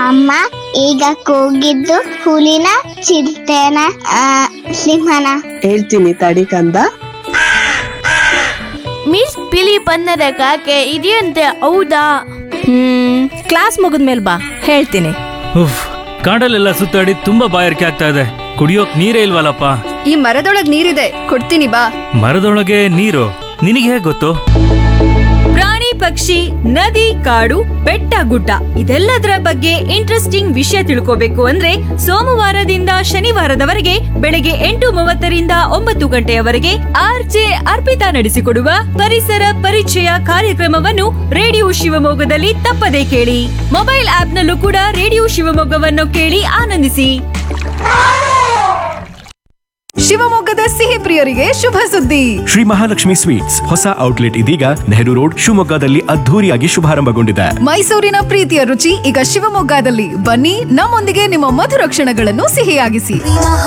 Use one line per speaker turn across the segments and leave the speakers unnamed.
ಅಮ್ಮ ಈಗ ಕೂಗಿದ್ದು ಹುಲಿನ ಚಿರತೆನ ಆ, ಸಿಂಹನ
ಹೇಳ್ತೀನಿ ತಡಿ ಕಂದ
ಮಿಸ್ ಬಿಳಿ ಬಣ್ಣದ ಕಾಗೆ ಇದೆಯಂತೆ ಹೌದಾ
ಹ್ಮ್ ಕ್ಲಾಸ್ ಮುಗಿದ್ಮೇಲೆ ಬಾ ಹೇಳ್ತೀನಿ
ಉಫ್ ಕಾಡಲ್ಲೆಲ್ಲ ಸುತ್ತಾಡಿ ತುಂಬಾ ಬಾಯಾರಿಕೆ ಆಗ್ತಾ ಇದೆ ಕುಡಿಯೋಕ್ ನೀರೇ ಇಲ್ವಲ್ಲಪ್ಪ
ಈ ಮರದೊಳಗ್ ನೀರಿದೆ ಕೊಡ್ತೀನಿ ಬಾ
ಮರದೊಳಗೆ ನೀರು ನಿನಗೆ ಹೇಗೆ ಗೊತ್ತು
ಪ್ರಾಣಿ ಪಕ್ಷಿ ನದಿ ಕಾಡು ಬೆಟ್ಟ ಗುಡ್ಡ ಇದೆಲ್ಲದರ ಬಗ್ಗೆ ಇಂಟ್ರೆಸ್ಟಿಂಗ್ ವಿಷಯ ತಿಳ್ಕೋಬೇಕು ಅಂದ್ರೆ ಸೋಮವಾರದಿಂದ ಶನಿವಾರದವರೆಗೆ ಬೆಳಗ್ಗೆ ಎಂಟು ಮೂವತ್ತರಿಂದ ಒಂಬತ್ತು ಗಂಟೆಯವರೆಗೆ ಆರ್ಜೆ ಅರ್ಪಿತಾ ನಡೆಸಿಕೊಡುವ ಪರಿಸರ ಪರಿಚಯ ಕಾರ್ಯಕ್ರಮವನ್ನು ರೇಡಿಯೋ ಶಿವಮೊಗ್ಗದಲ್ಲಿ ತಪ್ಪದೇ ಕೇಳಿ ಮೊಬೈಲ್ ಆಪ್ನಲ್ಲೂ ಕೂಡ ರೇಡಿಯೋ ಶಿವಮೊಗ್ಗವನ್ನು ಕೇಳಿ ಆನಂದಿಸಿ
ಶಿವಮೊಗ್ಗದ ಸಿಹಿ ಪ್ರಿಯರಿಗೆ ಶುಭ ಸುದ್ದಿ
ಶ್ರೀ ಮಹಾಲಕ್ಷ್ಮಿ ಸ್ವೀಟ್ಸ್ ಹೊಸ ಔಟ್ಲೆಟ್ ಇದೀಗ ನೆಹರು ರೋಡ್ ಶಿವಮೊಗ್ಗದಲ್ಲಿ ಅದ್ಧೂರಿಯಾಗಿ ಶುಭಾರಂಭಗೊಂಡಿದೆ
ಮೈಸೂರಿನ ಪ್ರೀತಿಯ ರುಚಿ ಈಗ ಶಿವಮೊಗ್ಗದಲ್ಲಿ ಬನ್ನಿ ನಮ್ಮೊಂದಿಗೆ ನಿಮ್ಮ ಮಧುರ ಕ್ಷಣಗಳನ್ನು ಸಿಹಿಯಾಗಿಸಿ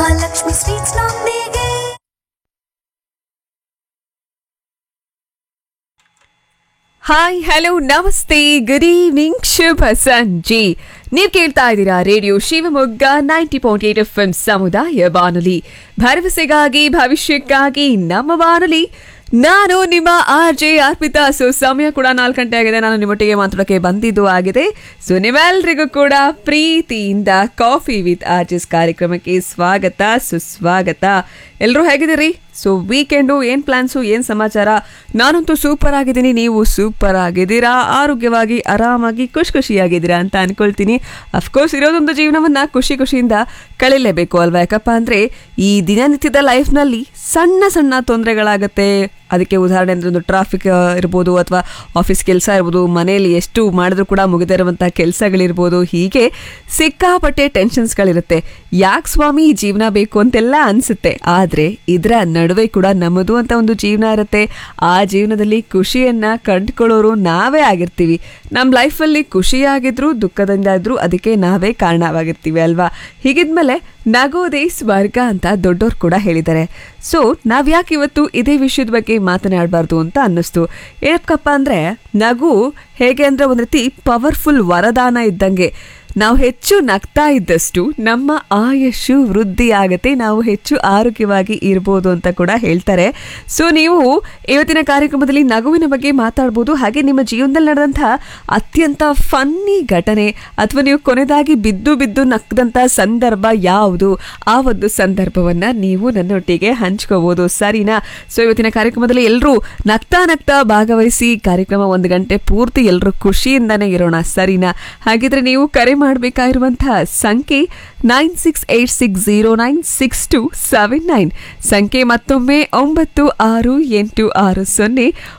hi hello namaste good evening ಶುಭ ಸಂಜೆ ನೀವು ಕೇಳ್ತಾ ಇದ್ದೀರಾ radio Shivamogga ninety point eight F M ಸಮುದಾಯ ಬಾನುಲಿ ಭರವಸೆಗಾಗಿ ಭವಿಷ್ಯಕ್ಕಾಗಿ ನಮ್ಮ ಬಾನುಲಿ ನಾನು ನಿಮ್ಮ ಆರ್ ಜೆ ಅರ್ಪಿತಾ ಸೊ ಸಮಯ ಕೂಡ ನಾಲ್ಕು ಗಂಟೆ ಆಗಿದೆ ನಾನು ನಿಮ್ಮೊಟ್ಟಿಗೆ ಮಾತಾಡೋಕೆ ಬಂದಿದ್ದು ಆಗಿದೆ ಸೊ ನಿಮ್ಮೆಲ್ರಿಗೂ ಕೂಡ ಪ್ರೀತಿಯಿಂದ ಕಾಫಿ ವಿತ್ ಆರ್ಜೆಸ್ ಕಾರ್ಯಕ್ರಮಕ್ಕೆ ಸ್ವಾಗತ ಸುಸ್ವಾಗತ ಎಲ್ಲರೂ ಹೇಗಿದ್ದೀರಿ ಸೊ ವೀಕೆಂಡು ಏನು ಪ್ಲಾನ್ಸು ಏನು ಸಮಾಚಾರ ನಾನಂತೂ ಸೂಪರ್ ಆಗಿದ್ದೀನಿ ನೀವು ಸೂಪರ್ ಆಗಿದ್ದೀರಾ ಆರೋಗ್ಯವಾಗಿ ಆರಾಮಾಗಿ ಖುಷಿ ಖುಷಿಯಾಗಿದ್ದೀರಾ ಅಂತ ಅನ್ಕೊಳ್ತೀನಿ ಅಫ್ಕೋರ್ಸ್ ಇರೋದೊಂದು ಜೀವನವನ್ನು ಖುಷಿ ಖುಷಿಯಿಂದ ಕಳೀಲೇಬೇಕು ಅಲ್ವಾ ಯಾಕಪ್ಪ ಅಂದರೆ ಈ ದಿನನಿತ್ಯದ ಲೈಫ್ನಲ್ಲಿ ಸಣ್ಣ ಸಣ್ಣ ತೊಂದರೆಗಳಾಗತ್ತೆ ಅದಕ್ಕೆ ಉದಾಹರಣೆ ಅಂದರೆ ಒಂದು ಟ್ರಾಫಿಕ್ ಇರ್ಬೋದು ಅಥವಾ ಆಫೀಸ್ ಕೆಲಸ ಇರ್ಬೋದು ಮನೆಯಲ್ಲಿ ಎಷ್ಟು ಮಾಡಿದ್ರೂ ಕೂಡ ಮುಗಿದೇ ಇರುವಂಥ ಕೆಲಸಗಳಿರ್ಬೋದು ಹೀಗೆ ಸಿಕ್ಕಾಪಟ್ಟೆ ಟೆನ್ಷನ್ಸ್ಗಳಿರುತ್ತೆ ಯಾಕೆ ಸ್ವಾಮಿ ಈ ಜೀವನ ಬೇಕು ಅಂತೆಲ್ಲ ಅನಿಸುತ್ತೆ ಆದರೆ ಇದರ ನಡುವೆ ಕೂಡ ನಮ್ಮದು ಅಂತ ಒಂದು ಜೀವನ ಇರುತ್ತೆ ಆ ಜೀವನದಲ್ಲಿ ಖುಷಿಯನ್ನು ಕಂಡುಕೊಳ್ಳೋರು ನಾವೇ ಆಗಿರ್ತೀವಿ ನಮ್ಮ ಲೈಫಲ್ಲಿ ಖುಷಿಯಾಗಿದ್ರು ದುಃಖದಿಂದ ಇದ್ರೂ ಅದಕ್ಕೆ ನಾವೇ ಕಾರಣವಾಗಿರ್ತೀವಿ ಅಲ್ವಾ ಹೀಗಿದ್ಮೇಲೆ ನಗೋದೇ ಸ್ವರ್ಗ ಅಂತ ದೊಡ್ಡೋರು ಕೂಡ ಹೇಳಿದ್ದಾರೆ ಸೊ ನಾವ್ಯಾಕೆ ಇವತ್ತು ಇದೇ ವಿಷಯದ ಬಗ್ಗೆ ಮಾತನಾಡಬಾರ್ದು ಅಂತ ಅನ್ನಿಸ್ತು ಏನಕ್ಕಪ್ಪ ಅಂದರೆ ನಗು ಹೇಗೆ ಅಂದರೆ ಒಂದು ರೀತಿ ಪವರ್ಫುಲ್ ವರದಾನ ಇದ್ದಂಗೆ ನಾವು ಹೆಚ್ಚು ನಗ್ತಾ ಇದ್ದಷ್ಟು ನಮ್ಮ ಆಯುಷು ವೃದ್ಧಿ ಆಗತ್ತೆ ನಾವು ಹೆಚ್ಚು ಆರೋಗ್ಯವಾಗಿ ಇರ್ಬೋದು ಅಂತ ಕೂಡ ಹೇಳ್ತಾರೆ ಸೊ ನೀವು ಇವತ್ತಿನ ಕಾರ್ಯಕ್ರಮದಲ್ಲಿ ನಗುವಿನ ಬಗ್ಗೆ ಮಾತಾಡ್ಬೋದು ಹಾಗೆ ನಿಮ್ಮ ಜೀವನದಲ್ಲಿ ನಡೆದಂಥ ಅತ್ಯಂತ ಫನ್ನಿ ಘಟನೆ ಅಥವಾ ನೀವು ಕೊನೆದಾಗಿ ಬಿದ್ದು ಬಿದ್ದು ನಕ್ಕದಂಥ ಸಂದರ್ಭ ಯಾವುದು ಆ ಒಂದು ಸಂದರ್ಭವನ್ನು ನೀವು ನನ್ನೊಟ್ಟಿಗೆ ಹಂಚ್ಕೋಬೋದು ಸರಿನಾ ಸೊ ಇವತ್ತಿನ ಕಾರ್ಯಕ್ರಮದಲ್ಲಿ ಎಲ್ಲರೂ ನಗ್ತಾ ನಗ್ತಾ ಭಾಗವಹಿಸಿ ಕಾರ್ಯಕ್ರಮ ಒಂದು ಗಂಟೆ ಪೂರ್ತಿ ಎಲ್ಲರೂ ಖುಷಿಯಿಂದನೇ ಇರೋಣ ಸರಿನಾ ಹಾಗಿದ್ರೆ ನೀವು ಕರೆ ಮಾಡಬೇಕಾಗಿರುವಂತಹ ಸಂಖ್ಯೆ nine six eight six zero nine six two seven nine ಸಂಖ್ಯೆ ಮತ್ತೊಮ್ಮೆ ಒಂಬತ್ತು ಆರು ಎಂಟು ಆರು ಸೊನ್ನೆ